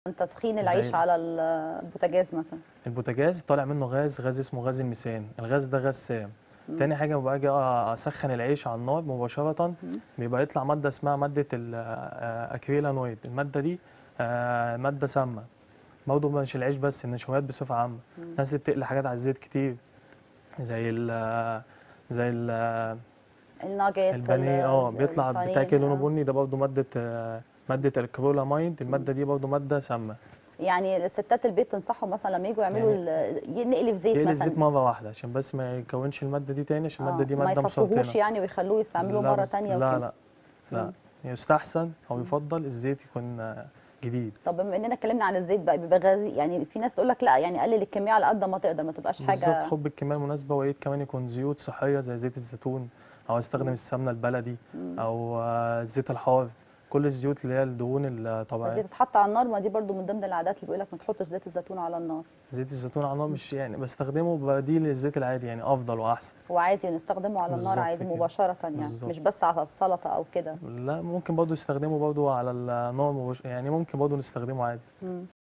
تسخين العيش زي- على البوتاجاز مثلا البوتاجاز طالع منه غاز غاز اسمه غاز الميثان الغاز ده غاز سام تاني حاجه لما باجي اسخن العيش على النار مباشره بيبقى يطلع ماده اسمها ماده الاكريلانويد الماده دي آه، ماده سامه برضه مش العيش بس النشويات بصفه عامه الناس اللي بتقلي حاجات على الزيت كتير زي ال زي ال الناجتس البانيه اه بيطلع البانيه، بتاكل لونه آه. بني ده برضه ماده آه، ماده الكرولامايد الماده دي برضه ماده سامه يعني ستات البيت تنصحهم مثلا لما يجوا يعملوا ال- نقلي في زيت يقلي مثلا الزيت مره واحده عشان بس ما يكونش الماده دي تاني عشان الماده آه، دي ما ماده يصفوهوش مسرطنه يعني ويخلوه يستعملوه لا مره بس- تانية لا وكده لا لا مم. يستحسن او يفضل الزيت يكون آه، جديد طب بما اننا اتكلمنا عن الزيت بقى بيبقى غازي يعني في ناس تقول لك لا يعني قلل الكميه على قد ما تقدر ما تبقاش بالظبط حاجه خد بالكميه المناسبه ويا ريت كمان يكون زيوت صحيه زي زيت الزيتون او استخدم السمنه البلدي او آه، الزيت الحار كل الزيوت اللي هي الدهون الزيت الطبيعيه تتحط على النار ما دي برضو من ضمن العادات اللي بيقول لك ما تحطش زيت الزيتون على النار زيت الزيتون على النار مش يعني بستخدمه بديل للزيت العادي يعني افضل واحسن هو عادي نستخدمه على النار بالظبط عادي كده. مباشره يعني بالظبط. مش بس على السلطه او كده لا ممكن برضه يستخدمه برضه على النار مباش- يعني ممكن برضه نستخدمه عادي مم.